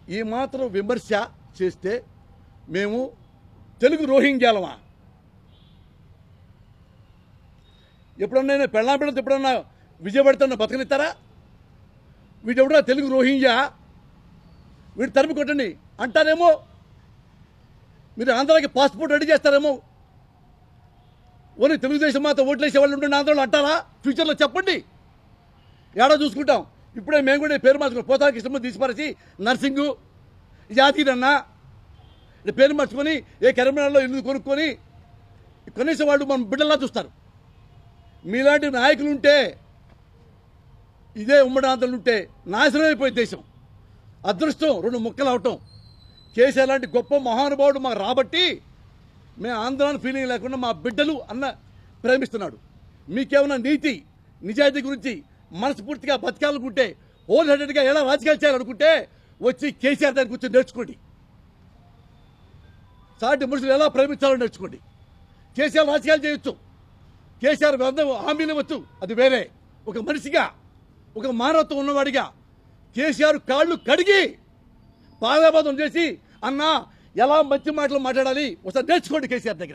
ఈ మాత్రం విమర్శ చేస్తే మేము తెలుగు రోహింగ్యాలమా ఎప్పుడన్నా నేను పెళ్ళా పెడితే ఎప్పుడన్నా విజయపడుతున్న బతకనిస్తారా వీడెవడో తెలుగు రోహింగ్యా వీడు తరిమి కొట్టండి అంటారేమో మీరు ఆంధ్రాకి పాస్పోర్ట్ రెడీ చేస్తారేమో ఓన్లీ తెలుగుదేశం మాత్రం ఓట్లేసే వాళ్ళు ఉంటే ఆంధ్రలో అంటారా ఫ్యూచర్లో చెప్పండి ఏడో చూసుకుంటాం ఇప్పుడే మేము కూడా ఈ పేరు మార్చుకున్నాం పోతాకి ఇష్టం తీసిపారేసి నర్సింగు జాతీరన్న ఈ పేరు మార్చుకొని ఏ కరీంనగర్లో ఇల్లు కొనుక్కొని కనీసం వాళ్ళు మన బిడ్డల్లా చూస్తారు మీలాంటి నాయకులు ఉంటే ఇదే ఉమ్మడి ఆంధ్రలు ఉంటే నాశనం అయిపోయే దేశం అదృష్టం రెండు ముక్కలు అవటం కేసీఆర్ లాంటి గొప్ప మహానుభావుడు మాకు రాబట్టి మేము ఆంధ్రాన్ని ఫీలింగ్ లేకుండా మా బిడ్డలు అన్న ప్రేమిస్తున్నాడు మీకేమైనా నీతి నిజాయితీ గురించి మనస్ఫూర్తిగా బతకాలనుకుంటే హోల్ హెడెడ్గా ఎలా రాజకీయాలు చేయాలనుకుంటే వచ్చి కేసీఆర్ దగ్గర కూర్చొని నేర్చుకోండి సాటి మనుషులు ఎలా ప్రేమించాలో నేర్చుకోండి కేసీఆర్ రాజకీయాలు చేయొచ్చు కేసీఆర్ వంద హామీలు ఇవ్వచ్చు అది వేరే ఒక మనిషిగా ఒక మానవత్వం ఉన్నవాడిగా కేసీఆర్ కాళ్ళు కడిగి పాదాబాదం చేసి అన్నా ఎలా మంచి మాటలు మాట్లాడాలి ఒకసారి నేర్చుకోండి కేసీఆర్ దగ్గర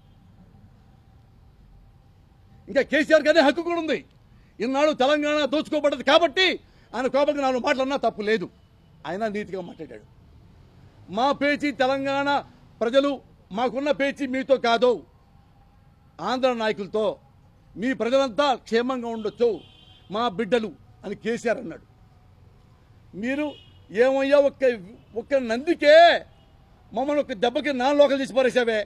ఇంకా కేసీఆర్ అనే హక్కు కూడా ఉంది ఇన్నాళ్ళు తెలంగాణ దోచుకోబడ్డది కాబట్టి ఆయన కోపంగా నాలుగు మాటలు అన్నా తప్పు లేదు ఆయన నీతిగా మాట్లాడాడు మా పేచి తెలంగాణ ప్రజలు మాకున్న పేచి మీతో కాదు ఆంధ్ర నాయకులతో మీ ప్రజలంతా క్షేమంగా ఉండొచ్చు మా బిడ్డలు అని కేసీఆర్ అన్నాడు మీరు ఏమయ్యా ఒక్క ఒక్క నందికే మమ్మల్ని ఒక దెబ్బకి నా లోకల్ తీసి పారేసావే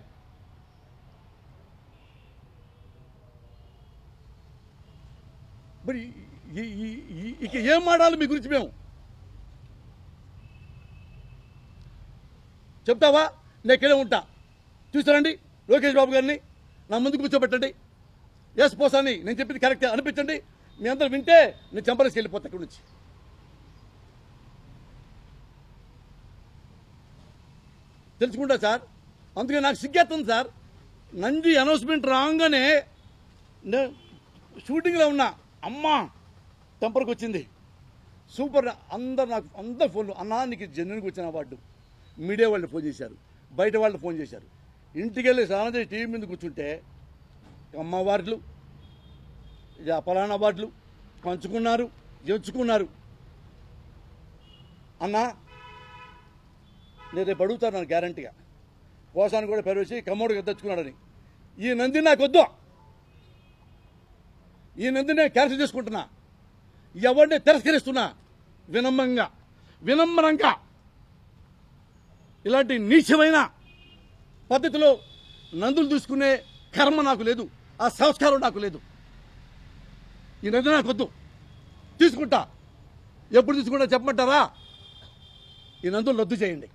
మరి ఈ- ఈ- ఈ- ఇక ఏం మాడాలి మీ గురించి మేము చెప్తావా నేను ఇక్కడే ఉంటా చూస్తారండి లోకేష్ బాబు గారిని నా ముందు కూర్చోబెట్టండి ఎస్ పోసాని నేను చెప్పింది కరెక్ట్ అనిపించండి మీ అందరూ వింటే నేను చంపలేసి వెళ్ళిపోతా ఇక్కడి నుంచి తెలుసుకుంటా సార్ అందుకే నాకు సిగ్గేస్తుంది సార్ నంది అనౌన్స్మెంట్ రాగానే నేను షూటింగ్లో ఉన్నా అమ్మా టెంపర్కి వచ్చింది సూపర్ అందరు నాకు అందరు ఫోన్లు అన్నా నీకు జన్యునికి వచ్చిన అవార్డు మీడియా వాళ్ళు ఫోన్ చేశారు బయట వాళ్ళు ఫోన్ చేశారు ఇంటికి వెళ్ళి స్నానం చేసి టీవీ మీద కూర్చుంటే అమ్మ అవార్డులు ఇక పలానా అవార్డులు పంచుకున్నారు ఎంచుకున్నారు అన్నా నేను రేపు అడుగుతాను నన్ను గ్యారంటీగా కోసాన్ని కూడా పెరివేసి కమ్మోడికి తెచ్చుకున్నాడని ఈ నంది నాకు వద్దు ఈ నంది నేను క్యాన్సిల్ చేసుకుంటున్నా ఎవరిని తిరస్కరిస్తున్నా వినమ్రంగా వినమ్రంగా ఇలాంటి నీచమైన పద్ధతిలో నందులు తీసుకునే కర్మ నాకు లేదు ఆ సంస్కారం నాకు లేదు ఈ నంది నాకు వద్దు తీసుకుంటా ఎప్పుడు తీసుకుంటా చెప్పమంటారా ఈ నందులు రద్దు చేయండి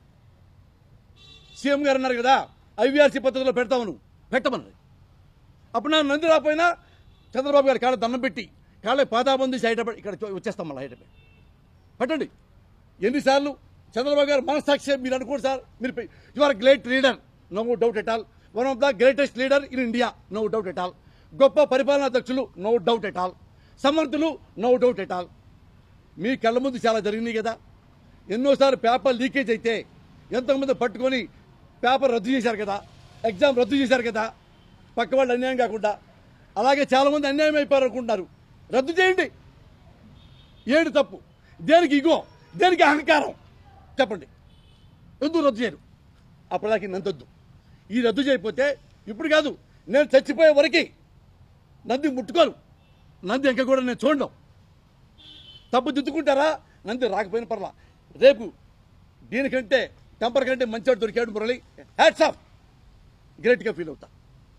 సీఎం గారు అన్నారు కదా ఐవీఆర్సీ పద్ధతిలో పెడతామను పెట్టమన్నది అప్పుడు నా నంది రాపోయినా చంద్రబాబు గారి కాళ్ళ దండం పెట్టి కాళ్ళ పాదాబంది హైదరాబాద్ ఇక్కడ వచ్చేస్తాం మళ్ళీ హైదరాబాద్ పెట్టండి ఎన్నిసార్లు చంద్రబాబు గారు మనస్సాక్షి మీరు అనుకోండి సార్ మీరు you are great leader no doubt at all one of the greatest leader in India no doubt at all గొప్ప పరిపాలనాధ్యక్షులు నో డౌట్ ఎట్ ఆల్ సమర్థులు నో డౌట్ ఎట్ ఆల్ మీ కళ్ళ ముందు చాలా జరిగినాయి కదా ఎన్నోసార్లు పేపర్ లీకేజ్ అయితే ఎంతమంది పట్టుకొని పేపర్ రద్దు చేశారు కదా ఎగ్జామ్ రద్దు చేశారు కదా పక్క వాళ్ళు అన్యాయం కాకుండా అలాగే చాలామంది అన్యాయం అయిపోయారు అనుకుంటున్నారు రద్దు చేయండి ఏడు తప్పు దేనికి ఇగో దేనికి అహంకారం చెప్పండి ఎందుకు రద్దు చేయరు అప్పటిదాకా నందొద్దు ఈ రద్దు చేయకపోతే ఇప్పుడు కాదు నేను చచ్చిపోయే వరకు నంది ముట్టుకోను నంది ఇంకా కూడా నేను చూడడం తప్పు దిద్దుకుంటారా నంది రాకపోయిన పర్లా రేపు దీనికంటే టెంపర్ కంటే మంచివాడు దొరికాడు మురళి హ్యాట్స్ ఆఫ్ గ్రేట్గా ఫీల్ అవుతా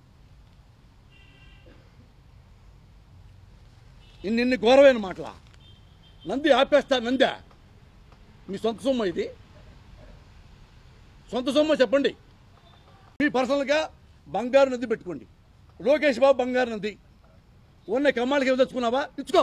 ఇన్ని ఇన్ని ఘోరమైన మాటలా నంది ఆపేస్తా నందా మీ సొంత సొమ్ము ఇది సొంత సొమ్ము చెప్పండి మీ పర్సనల్గా బంగారు నంది పెట్టుకోండి లోకేష్ బాబు బంగారు నంది ఉన్న కమ్మాలకి ఏమి తెచ్చుకున్నావా ఇచ్చుకో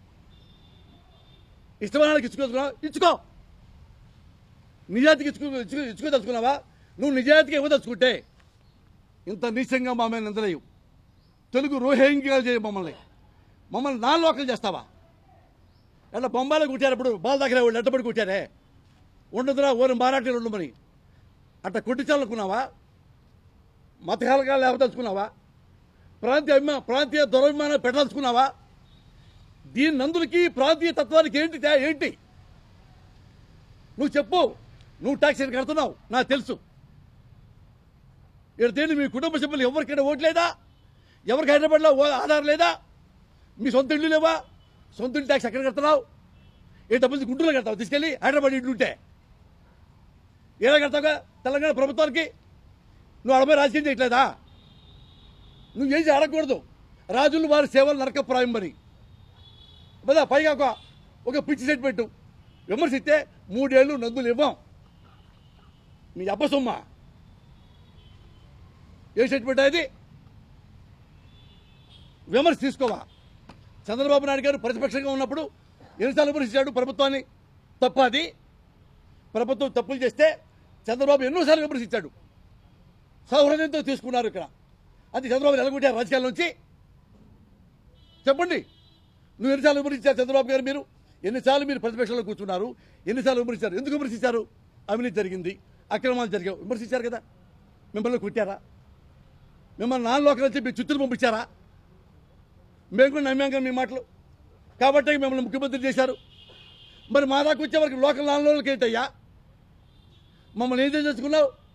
ఇష్టమైన వాళ్ళకి ఇచ్చుకోసుకున్నావా ఇచ్చుకో నిజాయితీకి ఇచ్చుకో ఇచ్చుకో ఇచ్చుకో తెచ్చుకున్నావా నువ్వు నిజాయితీగా ఇవ్వదలుచుకుంటే ఇంత నీచంగా మా మీద నిందలేవు తెలుగు రోహింగ్యాలు చేయ మమ్మల్ని మమ్మల్ని నాన్ లోకల్ చేస్తావా ఎట్లా బొంబాయిలో కుట్టారు ఇప్పుడు బాల్ దగ్గర వాళ్ళు ఎట్టబడి కుట్టారే ఉండదురా ఓరి మారాటీలు ఉండమని అట్ట కొట్టించాలనుకున్నావా మతకాలుగా లేవదలుచుకున్నావా ప్రాంతీయ అభిమా ప్రాంతీయ దురభిమానం పెట్టదలుచుకున్నావా దీని నందులకి ప్రాంతీయ తత్వానికి ఏంటి తే- ఏంటి నువ్వు చెప్పు నువ్వు ట్యాక్స్ ఎంత కడుతున్నావు నాకు తెలుసు ఇక్కడ తేండి మీ కుటుంబ సభ్యులు ఎవరికైనా ఓటు లేదా ఎవరికి హైదరాబాద్లో ఓ ఆధారం లేదా మీ సొంత ఇల్లు లేవా సొంత ఇల్లు ట్యాక్స్ ఎక్కడ కడుతున్నావు ఏ డబ్బులు గుంటూరులో కడతావు తీసుకెళ్ళి హైదరాబాద్ ఇల్లు ఉంటే ఎలా కడతావుగా తెలంగాణ ప్రభుత్వానికి నువ్వు అడపై రాజకీయం చేయట్లేదా నువ్వు ఏం అడగకూడదు రాజులు వారి సేవలు నరకప్రాయం మరి పదా పైగా ఒక ఒక పిచ్చి సెట్ పెట్టు విమర్శిస్తే మూడేళ్ళు నందులు ఇవ్వం మీ అబ్బ సొమ్మ ఏ సెట్ పెట్టా ఇది విమర్శ తీసుకోవా చంద్రబాబు నాయుడు గారు ప్రతిపక్షంగా ఉన్నప్పుడు ఎన్నిసార్లు విమర్శించాడు ప్రభుత్వాన్ని తప్ప అది ప్రభుత్వం తప్పులు చేస్తే చంద్రబాబు ఎన్నోసార్లు విమర్శించాడు సౌహృదయంతో తీసుకున్నారు ఇక్కడ అది చంద్రబాబు ఎలగొట్టారు రాజకీయాల నుంచి చెప్పండి నువ్వు ఎన్నిసార్లు విమర్శించారు చంద్రబాబు గారు మీరు ఎన్నిసార్లు మీరు ప్రతిపక్షంలో కూర్చున్నారు ఎన్నిసార్లు విమర్శించారు ఎందుకు విమర్శించారు అవినీతి జరిగింది అక్రమాలు జరిగావు విమర్శించారు కదా మిమ్మల్ని కుట్టారా మిమ్మల్ని నాన్ లోకల్ నుంచి మీ చుట్టూరు పంపించారా మేము కూడా నమ్మాం కదా మీ మాటలు కాబట్టి మిమ్మల్ని ముఖ్యమంత్రి చేశారు మరి మా దాకా వచ్చే వరకు లోకల్ నాన్ లోకల్కి ఏంటయ్యా మమ్మల్ని ఏం చేసుకున్నావు